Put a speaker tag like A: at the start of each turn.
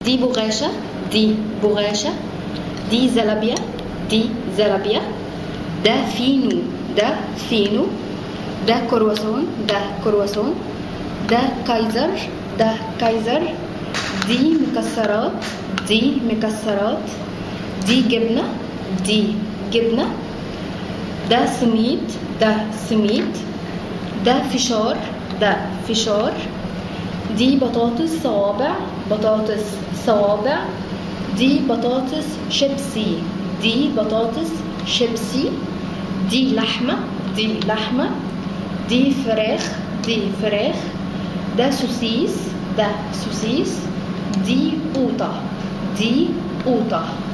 A: دي بغاشة دي بغاشة دي زلابيا دي زلابيا ده فينو ده فينو ده كرواسون ده كرواسون ده كايزر ده كايزر دي مكسرات دي مكسرات دي جبنة دي جبنة ده سميد ده سميد ده فشار ده فشار دي بطاطس صوابع بطاطس صوابع دي بطاطس شيبسي دي بطاطس شيبسي دي لحمة دي لحمة دي فراخ دي فراخ ده سوسيس ده سوسيس دي قوطة دي قوطة